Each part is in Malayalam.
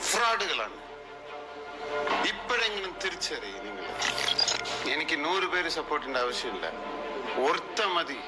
ഫ്രോഡുകളാണ് ഇപ്പോഴെങ്കിലും തിരിച്ചറിയും നിങ്ങൾ എനിക്ക് നൂറ് പേര് സപ്പോർട്ടിന്റെ ആവശ്യമില്ല ഒരുത്ത മതി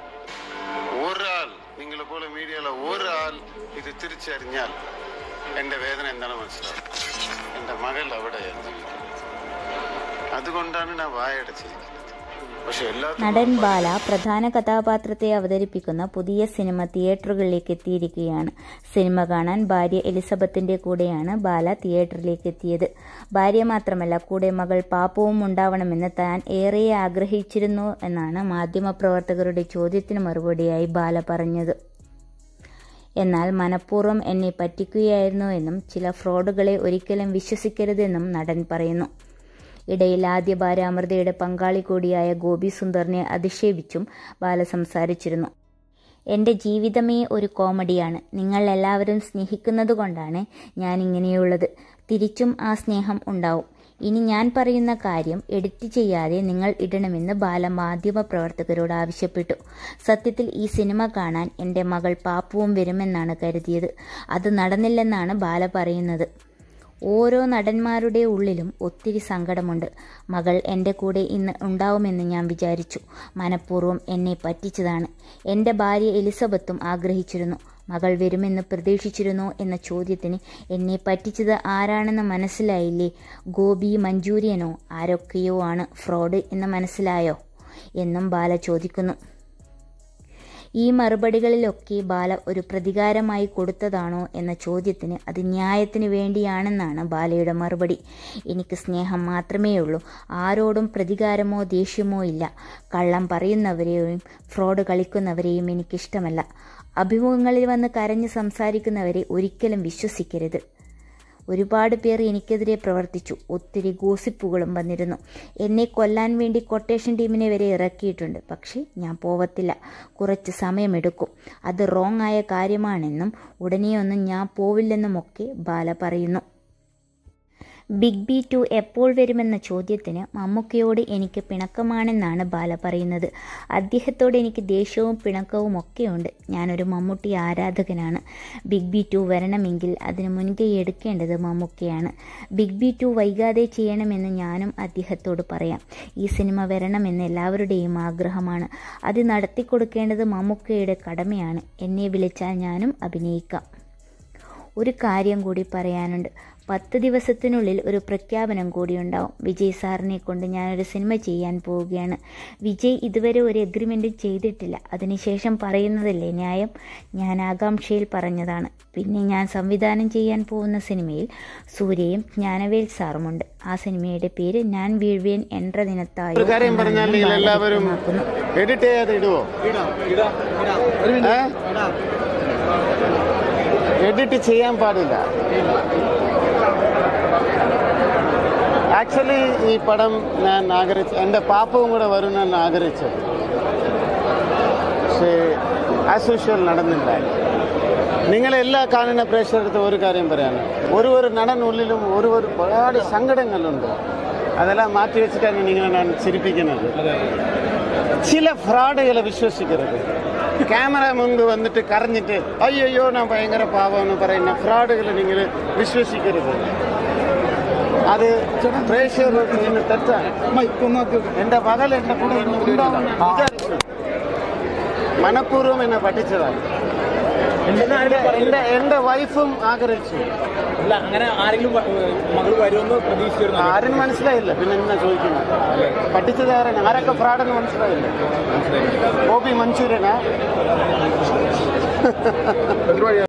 ഒരാൾ നിങ്ങളെ പോലെ മീഡിയയിലെ ഒരാൾ ഇത് തിരിച്ചറിഞ്ഞാൽ എന്റെ വേദന എന്താണ് മനസ്സിലാവും എന്റെ മകൾ അവിടെയാണ് ജീവിക്കുന്നത് അതുകൊണ്ടാണ് ഞാൻ വായടച്ചിരിക്കുന്നത് പക്ഷെ എല്ലാ നടൻ ബാല പ്രധാന കഥാപാത്രത്തെ അവതരിപ്പിക്കുന്ന പുതിയ സിനിമ തിയേറ്ററുകളിലേക്ക് എത്തിയിരിക്കുകയാണ് സിനിമ കാണാൻ ഭാര്യ എലിസബത്തിന്റെ കൂടെയാണ് ബാല തിയേറ്ററിലേക്ക് എത്തിയത് ഭാര്യ മാത്രമല്ല കൂടെ മകൾ പാപ്പവും ഉണ്ടാവണമെന്ന് താൻ ഏറെ ആഗ്രഹിച്ചിരുന്നു എന്നാണ് മാധ്യമപ്രവർത്തകരുടെ ചോദ്യത്തിന് മറുപടിയായി ബാല പറഞ്ഞത് എന്നാൽ മനഃപൂർവ്വം എന്നെ പറ്റിക്കുകയായിരുന്നു എന്നും ചില ഫ്രോഡുകളെ ഒരിക്കലും വിശ്വസിക്കരുതെന്നും നടൻ പറയുന്നു ഇടയിൽ ആദ്യ ഭാര്യ അമൃതയുടെ പങ്കാളി കൂടിയായ ഗോപി സുന്ദറിനെ അധിക്ഷേപിച്ചും ബാല സംസാരിച്ചിരുന്നു എൻ്റെ ജീവിതമേ ഒരു കോമഡിയാണ് നിങ്ങൾ എല്ലാവരും സ്നേഹിക്കുന്നത് കൊണ്ടാണ് ഞാൻ ഇങ്ങനെയുള്ളത് തിരിച്ചും ആ സ്നേഹം ഉണ്ടാവും ഇനി ഞാൻ പറയുന്ന കാര്യം എഡിറ്റ് ചെയ്യാതെ നിങ്ങൾ ഇടണമെന്ന് ബാല മാധ്യമ പ്രവർത്തകരോട് ആവശ്യപ്പെട്ടു സത്യത്തിൽ ഈ സിനിമ കാണാൻ എൻ്റെ മകൾ പാപ്പുവും വരുമെന്നാണ് കരുതിയത് അത് നടന്നില്ലെന്നാണ് ബാല പറയുന്നത് ഓരോ നടന്മാരുടെ ഉള്ളിലും ഒത്തിരി സങ്കടമുണ്ട് മകൾ എൻ്റെ കൂടെ ഇന്ന് ഉണ്ടാവുമെന്ന് ഞാൻ വിചാരിച്ചു മനഃപൂർവ്വം എന്നെ പറ്റിച്ചതാണ് എൻ്റെ ഭാര്യ എലിസബത്തും ആഗ്രഹിച്ചിരുന്നു മകൾ വരുമെന്ന് പ്രതീക്ഷിച്ചിരുന്നോ എന്ന ചോദ്യത്തിന് എന്നെ പറ്റിച്ചത് ആരാണെന്ന് മനസ്സിലായില്ലേ ഗോപി മഞ്ചൂരിയനോ ആരൊക്കെയോ ആണ് ഫ്രോഡ് എന്ന് മനസ്സിലായോ എന്നും ബാല ചോദിക്കുന്നു ഈ മറുപടികളിലൊക്കെ ബാല ഒരു പ്രതികാരമായി കൊടുത്തതാണോ എന്ന ചോദ്യത്തിന് അത് ന്യായത്തിന് വേണ്ടിയാണെന്നാണ് ബാലയുടെ മറുപടി എനിക്ക് സ്നേഹം മാത്രമേ ഉള്ളൂ ആരോടും പ്രതികാരമോ ദേഷ്യമോ ഇല്ല കള്ളം പറയുന്നവരെയും ഫ്രോഡ് കളിക്കുന്നവരെയും എനിക്കിഷ്ടമല്ല അഭിമുഖങ്ങളിൽ വന്ന് കരഞ്ഞ് സംസാരിക്കുന്നവരെ ഒരിക്കലും വിശ്വസിക്കരുത് ഒരുപാട് പേർ എനിക്കെതിരെ പ്രവർത്തിച്ചു ഒത്തിരി ഗോസിപ്പുകളും വന്നിരുന്നു എന്നെ കൊല്ലാൻ വേണ്ടി കൊട്ടേഷൻ ടീമിനെ വരെ ഇറക്കിയിട്ടുണ്ട് പക്ഷേ ഞാൻ പോവത്തില്ല കുറച്ച് സമയമെടുക്കും അത് റോങ് ആയ കാര്യമാണെന്നും ഉടനെയൊന്നും ഞാൻ പോവില്ലെന്നുമൊക്കെ ബാല പറയുന്നു ബിഗ് ബി ടു എപ്പോൾ വരുമെന്ന ചോദ്യത്തിന് മമ്മൂക്കയോട് എനിക്ക് പിണക്കമാണെന്നാണ് ബാല പറയുന്നത് അദ്ദേഹത്തോട് എനിക്ക് ദേഷ്യവും പിണക്കവും ഒക്കെയുണ്ട് ഞാനൊരു മമ്മൂട്ടി ആരാധകനാണ് ബിഗ് ബി ടു വരണമെങ്കിൽ അതിന് മുൻകൈ എടുക്കേണ്ടത് മമ്മൂക്കയാണ് ബിഗ് ബി ടു വൈകാതെ ചെയ്യണമെന്ന് ഞാനും അദ്ദേഹത്തോട് പറയാം ഈ സിനിമ വരണമെന്ന് എല്ലാവരുടെയും ആഗ്രഹമാണ് അത് നടത്തിക്കൊടുക്കേണ്ടത് മമ്മൂക്കയുടെ കടമയാണ് എന്നെ വിളിച്ചാൽ ഞാനും അഭിനയിക്കാം ഒരു കാര്യം കൂടി പറയാനുണ്ട് പത്ത് ദിവസത്തിനുള്ളിൽ ഒരു പ്രഖ്യാപനം കൂടിയുണ്ടാവും വിജയ് സാറിനെ കൊണ്ട് ഞാനൊരു സിനിമ ചെയ്യാൻ പോവുകയാണ് വിജയ് ഇതുവരെ ഒരു എഗ്രിമെൻറ്റും ചെയ്തിട്ടില്ല അതിനുശേഷം പറയുന്നതല്ലേ ന്യായം ഞാൻ ആകാംക്ഷയിൽ പറഞ്ഞതാണ് പിന്നെ ഞാൻ സംവിധാനം ചെയ്യാൻ പോകുന്ന സിനിമയിൽ സൂര്യയും ജ്ഞാനവേൽ സാറുമുണ്ട് ആ സിനിമയുടെ പേര് ഞാൻ വീഴ്വേൻ എன்ற ദിനത്തായോ ഒരു കാര്യം പറഞ്ഞാൽ നിങ്ങൾ എല്ലാവരും എഡിറ്റ് ചെയ്യാതെ ഇടുവോ എഡിറ്റ് ചെയ്യാൻ പാടില്ല ആക്ച്വലി ഈ പടം ഞാൻ ആഗ്രഹിച്ച എൻ്റെ പാപ്പവും കൂടെ വരും ഞാൻ ആഗ്രഹിച്ചത് പക്ഷേ ആസ് യൂഷ്വൽ നടന്നില്ല നിങ്ങളെല്ലാ കാണുന്ന പ്രേക്ഷകർക്ക് ഒരു കാര്യം പറയാന് ഒരു ഒരു നടനുള്ളിലും ഒരു ഒരു ഒരുപാട് സങ്കടങ്ങളുണ്ട് അതെല്ലാം മാറ്റി വെച്ചിട്ടാണ് നിങ്ങളെ ഞാൻ ചിരിപ്പിക്കുന്നത് ചില ഫ്രോഡുകളെ വിശ്വസിക്കരുത് ക്യാമറ മുൻപ് വന്നിട്ട് കരഞ്ഞിട്ട് അയ്യോ ഞാൻ ഭയങ്കര പാവമെന്ന് പറയുന്ന ഫ്രോഡുകൾ നിങ്ങൾ വിശ്വസിക്കരുത് അത് പ്രേക്ഷകർക്ക് ഇന്ന് തെറ്റാണ് എന്റെ മകൾ എന്റെ കൂടെ ഇന്ന് ഉണ്ടാവുമെന്ന് വിചാരിച്ചു മനഃപൂർവ്വം എന്നെ പഠിച്ചതാണ് എന്റെ എന്റെ വൈഫും ആഗ്രഹിച്ചു അല്ല അങ്ങനെ ആരെങ്കിലും മകൾ വരുമെന്ന് പ്രതീക്ഷിച്ചിരുന്നു ആരും മനസ്സിലായില്ല പിന്നെ എന്നാ ചോദിക്കുന്നത് പഠിച്ചത് ആരാണ് ആരൊക്കെ ഫ്രോഡെന്ന് മനസ്സിലായില്ല ഗോപി മഞ്ചൂരിയനാ